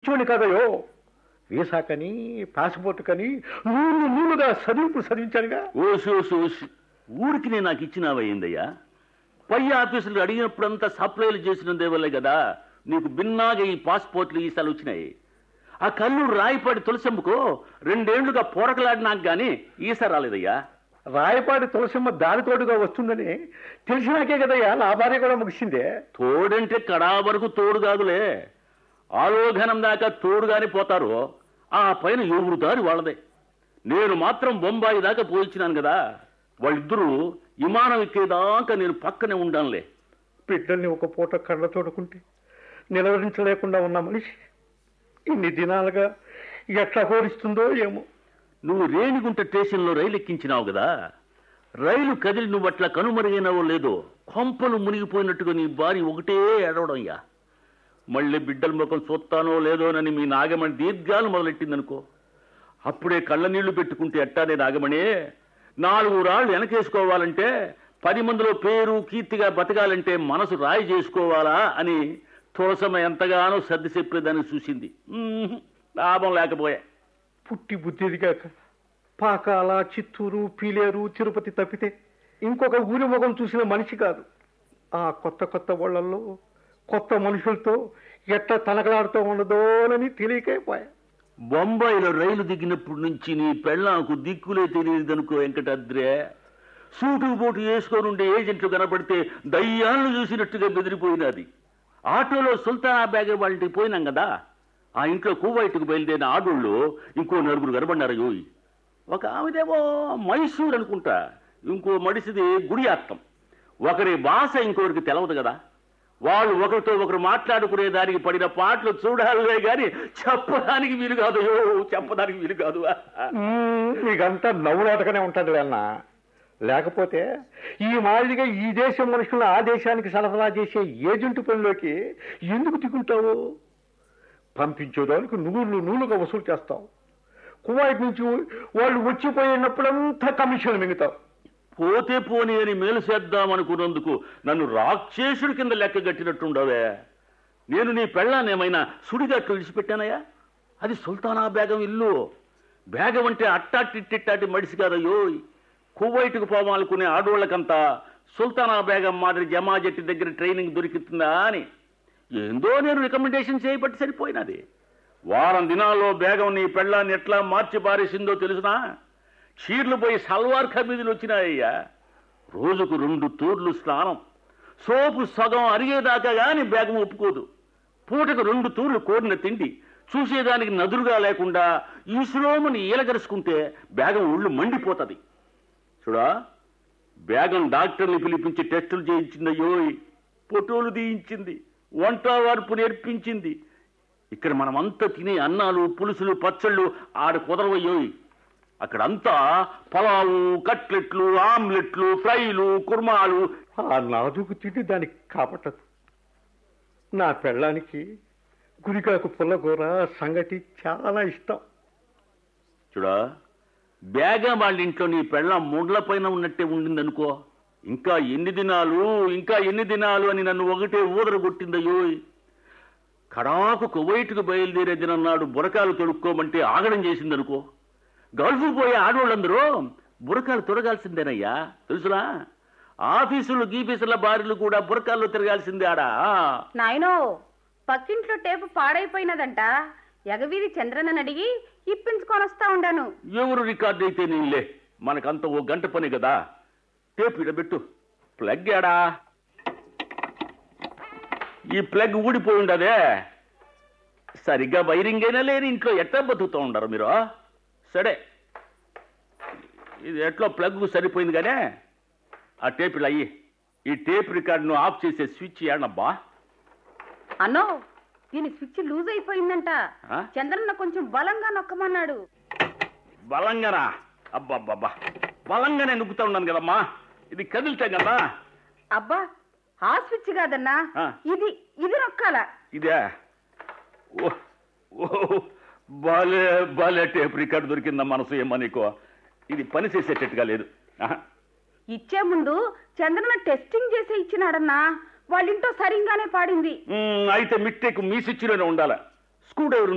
పిచ్చోని కదయో visa కని passport కని నూలు నూలుగా చదివింపు చదివించానుగా ఓసి ఓసి ఓసి ఊరికి నేను నాకు ఇచ్చినావయ్యిందయ్యా పై ఆఫీసులు అడిగినప్పుడంతా సప్లైలు చేసినందే వల్లే కదా నీకు భిన్నాగా ఈ పాస్పోర్ట్లు ఈసాలు వచ్చినాయి ఆ కళ్ళు రాయిపాటి తులసమ్మకు రెండేళ్లుగా పోరకలాడినాక గాని ఈసా రాలేదయ్యా రాయపాటి తులసమ్మ దారితోడుగా వస్తుందని తెలిసినాకే కదయ్యా నా భార్య కూడా ముగిసిందే తోడంటే కడా వరకు తోడు కాదులే ఆలోఘనం దాకా తోడుగానే పోతారు ఆ పైన ఎవరు దారి వాళ్ళదే నేను మాత్రం బొంబాయి దాకా పోయించినాను కదా వాళ్ళిద్దరూ విమానం ఎక్కేదాకా నేను పక్కనే ఉండానులే బిడ్డల్ని ఒక పూట కళ్ళ తోడుకుంటే నిలవరించలేకుండా ఉన్న మనిషి ఇన్ని దినాలుగా ఎట్లా కోరిస్తుందో ఏమో నువ్వు రేణిగుంట స్టేషన్లో రైలు ఎక్కించినావు కదా రైలు కదిలి నువ్వు అట్లా కనుమరుగైనావో లేదో కొంపలు మునిగిపోయినట్టుగా నీ భార్య ఒకటే ఏడవడంయా మళ్ళీ బిడ్డల ముఖం చూస్తానో లేదోనని మీ నాగమణి దీర్ఘాలు మొదలెట్టిందనుకో అప్పుడే కళ్ళ నీళ్లు పెట్టుకుంటే ఎట్టానే నాగమణి నాలుగు రాళ్ళు వెనకేసుకోవాలంటే పది మందిలో పేరు కీర్తిగా బతకాలంటే మనసు రాయి చేసుకోవాలా అని తులసమ్మ ఎంతగానో సర్ది చెప్పేదాన్ని చూసింది ఉహు, లాభం లేకపోయా పుట్టి బుద్ధిదిగాక పాకాల చిత్తూరు పీలేరు తిరుపతి తప్పితే ఇంకొక ఊరి ముఖం చూసిన మనిషి కాదు ఆ కొత్త కొత్త వాళ్ళల్లో కొత్త మనుషులతో ఎట్లా తనకలాడుతూ ఉండదోనని తెలియకైపోయా బొంబాయిలో రైలు దిగినప్పటి నుంచి నీ పెళ్ళాంకు దిక్కులే తెలియదనుకో వెంకటాద్రే సూటు బోటు వేసుకొని ఉండే ఏజెంట్లు కనపడితే దయ్యాలను చూసినట్టుగా బెదిరిపోయినది ఆటోలో సుల్తానా బ్యాగ్ వాళ్ళకి పోయినాం కదా ఆ ఇంట్లో కువైట్కు బయలుదేరిన ఆడోళ్ళు ఇంకో నలుగురు కనబడినారు యోయి ఒక ఆమెదేమో మైసూర్ అనుకుంటా ఇంకో మడిసిది గుడియాత్తం ఒకరి భాష ఇంకొకరికి తెలవదు కదా వాళ్ళు ఒకరితో ఒకరు మాట్లాడుకునే దానికి పడిన పాటలు చూడాలే గాని చెప్పడానికి వీలు కాదు యో, చెప్పడానికి వీలు కాదు మ్మ్, మీకంతా నవ్వులాటగానే ఉంటుంది అన్న లేకపోతే ఈ మాదిరిగా ఈ దేశం మనుషులను ఆ దేశానికి సరఫరా చేసే ఏజెంట్ పనిలోకి ఎందుకు దిగుంటావు పంపించేదానికి నూలు నూలుగా వసూలు చేస్తావు కువైట్ నుంచి వాళ్ళు వచ్చిపోయినప్పుడంతా కమిషన్ మిగుతావు పోతే పోని అని మేలు చేద్దాం అనుకున్నందుకు నన్ను రాక్షసుడి కింద లెక్క కట్టినట్టుండవే నేను నీ పెళ్ళాన్నేమైనా సుడిగట్లు విడిచిపెట్టానయ్యా అది సుల్తానా బేగం ఇల్లు బేగం అంటే అట్టాటిట్టిట్టాటి మడిసి కాదయ్యో కువైట్కు పోవాలనుకునే ఆడోళ్ళకంతా సుల్తానా బేగం మాదిరి జమాజెట్టి దగ్గర ట్రైనింగ్ దొరికితుందా అని ఏందో నేను రికమెండేషన్ చేయబట్టి సరిపోయినది వారం దినాల్లో బేగం నీ పెళ్ళాన్ని ఎట్లా మార్చి పారేసిందో తెలుసునా చీర్లు పోయి సల్వార్ ఖమీదులు వచ్చినాయ్యా రోజుకు రెండు తూర్లు స్నానం సోపు సగం అరిగేదాకా గాని బేగం ఒప్పుకోదు పూటకు రెండు తూర్లు కోరిన తిండి చూసేదానికి నదురుగా లేకుండా ఈశ్లోమని ఈలగరుచుకుంటే బేగం ఒళ్ళు మండిపోతది చూడా బేగం డాక్టర్ని పిలిపించి టెస్టులు చేయించిందయ్యోయ్ ఫోటోలు తీయించింది వంట వార్పు నేర్పించింది ఇక్కడ మనమంతా తినే అన్నాలు పులుసులు పచ్చళ్ళు ఆడ కుదరవయ్యోయ్ అక్కడంతా పలావు కట్లెట్లు ఆమ్లెట్లు ఫ్రైలు కుర్మాలు ఆ నాజుకు తిండి దానికి కాపట్టదు నా పెళ్ళానికి గురికాకు పుల్లకూర సంగటి చాలా ఇష్టం చూడా బేగా వాళ్ళ ఇంట్లో నీ పెళ్ళం ముండ్ల పైన ఉన్నట్టే ఉండిందనుకో ఇంకా ఎన్ని దినాలు ఇంకా ఎన్ని దినాలు అని నన్ను ఒకటే ఊదర కొట్టిందయ్యోయ్ కడాకు కువైట్కు బయలుదేరే దినం నాడు బురకాలు తొడుక్కోమంటే ఆగడం చేసిందనుకో గల్ఫ్ పోయే ఆడవాళ్ళందరూ బురకాలు తొడగాల్సిందేనయ్యా తెలుసునా ఆఫీసులు గీఫీసుల బారిలు కూడా బురకాల్లో తిరగాల్సిందే ఆడా నాయనో పక్కింట్లో టేపు పాడైపోయినదంట ఎగవీరి చంద్రనని అడిగి ఇప్పించుకొని వస్తా ఉండాను ఎవరు రికార్డ్ అయితే నీళ్ళే మనకంత ఓ గంట పని కదా టేప్ ఇడబెట్టు ప్లగ్ ఏడా ఈ ప్లగ్ ఊడిపోయి ఉండదే సరిగ్గా వైరింగ్ అయినా లేని ఇంట్లో ఎట్లా బతుకుతూ ఉండరు మీరు సరే ఇది ఎట్లో ప్లగ్ సరిపోయింది కానీ ఆ టేప్ ఇలా అయ్యి ఈ టేప్ రికార్డును ఆఫ్ చేసే స్విచ్ ఏడబ్బా అన్నో దీని స్విచ్ లూజ్ అయిపోయిందంట ఆ? చంద్రన్న కొంచెం బలంగా నొక్కమన్నాడు బలంగానా అబ్బబ్బబ్బా బలంగానే నొక్కుతా ఉన్నాను కదమ్మా ఇది కదిలితే కదా అబ్బా ఆ స్విచ్ కాదన్నా ఆ. ఇది ఇది నొక్కాల ఇదే ఓ ఓ బాలే బాలే టేప్ రికార్డ్ దొరికిందా మనసు ఏమో నీకు ఇది పని చేసేటట్టుగా లేదు ఆహా. ఇచ్చే ముందు చంద్రన్న టెస్టింగ్ చేసి ఇచ్చినాడన్నా వాళ్ళింట్లో సరిగ్గానే పాడింది మ్, అయితే మిట్టేకు మీ స్విచ్లోనే ఉండాలి స్క్రూ డ్రైవర్